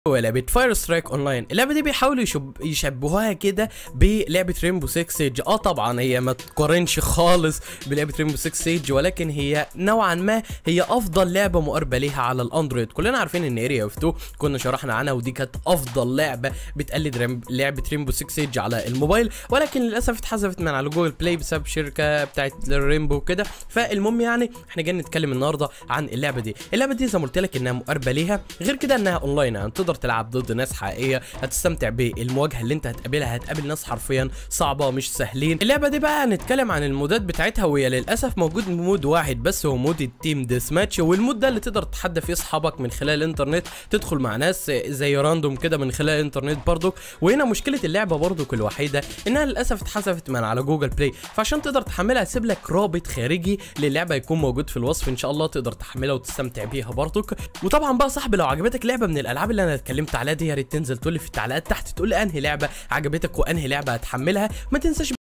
لعبة فاير سترايك اونلاين اللعبة دي بيحاولوا يشب... يشبهوها كده بلعبة ريمبو 6 سيج اه طبعا هي ما تقارنش خالص بلعبة ريمبو 6 سيج ولكن هي نوعا ما هي افضل لعبة مقاربة ليها على الاندرويد كلنا عارفين ان اريا اوف 2 كنا شرحنا عنها ودي كانت افضل لعبة بتقلد ريمب... لعبة ريمبو 6 سيج على الموبايل ولكن للاسف اتحذفت من على جوجل بلاي بسبب شركة بتاعت ريمبو وكده فالمهم يعني احنا جايين نتكلم النهارده عن اللعبة دي اللعبة دي زي ما قلت لك انها مقاربة ليها غير كده انها اونلاين يعني تقدر تلعب ضد ناس حقيقيه هتستمتع بالمواجهه اللي انت هتقابلها هتقابل ناس حرفيا صعبه مش سهلين اللعبه دي بقى هنتكلم عن المودات بتاعتها وهي للاسف موجود مود واحد بس هو مود التيم ديس ماتش والمود ده اللي تقدر تتحدى فيه اصحابك من خلال الانترنت تدخل مع ناس زي راندوم كده من خلال الانترنت برضك وهنا مشكله اللعبه برضك الوحيده انها للاسف اتحذفت من على جوجل بلاي فعشان تقدر تحملها هسيب لك رابط خارجي للعبه يكون موجود في الوصف ان شاء الله تقدر تحملها وتستمتع بيها برضك وطبعا بقى صاحبي لو عجبتك لعبه من الالعاب اللي انا اتكلمت عليها دي يا ريت تنزل تقول لي في التعليقات تحت تقول لي انهي لعبه عجبتك وانهي لعبه هتحملها ما تنساش